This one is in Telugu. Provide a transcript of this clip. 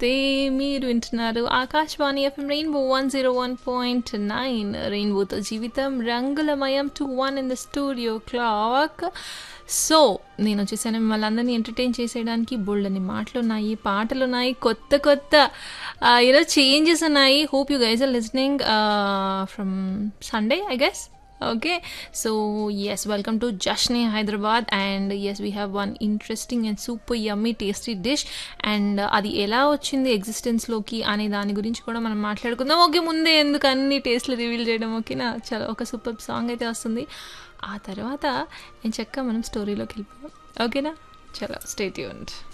నమస్తే మీరు వింటున్నారు ఆకాశవాణి FM rainbow one zero one point nine రెయిన్బోతో జీవితం రంగులమయం two one in the studio clock so నేను వచ్చేసాను మిమ్మల్ని అందరినీ ఎంటర్టైన్ చేసేయడానికి బోల్డని మాటలు ఉన్నాయి పాటలు ఉన్నాయి కొత్త కొత్త ఈరోజు చేంజెస్ ఉన్నాయి hope you guys are listening from Sunday I guess okay so yes welcome to jashne hyderabad and yes we have one interesting and super yummy tasty dish and uh, అది ఎలా వచ్చింది ఎగ్జిస్టెన్స్లోకి అనే దాని గురించి కూడా మనం మాట్లాడుకుందాం ఓకే ముందే ఎందుకు అన్ని టేస్ట్లు రివీల్ చేయడం ఓకేనా చాలా ఒక సూపర్ సాంగ్ అయితే వస్తుంది ఆ తర్వాత నేను చక్కగా మనం స్టోరీలోకి వెళ్ళిపోయాం ఓకేనా చలో స్టేట్ యూంట్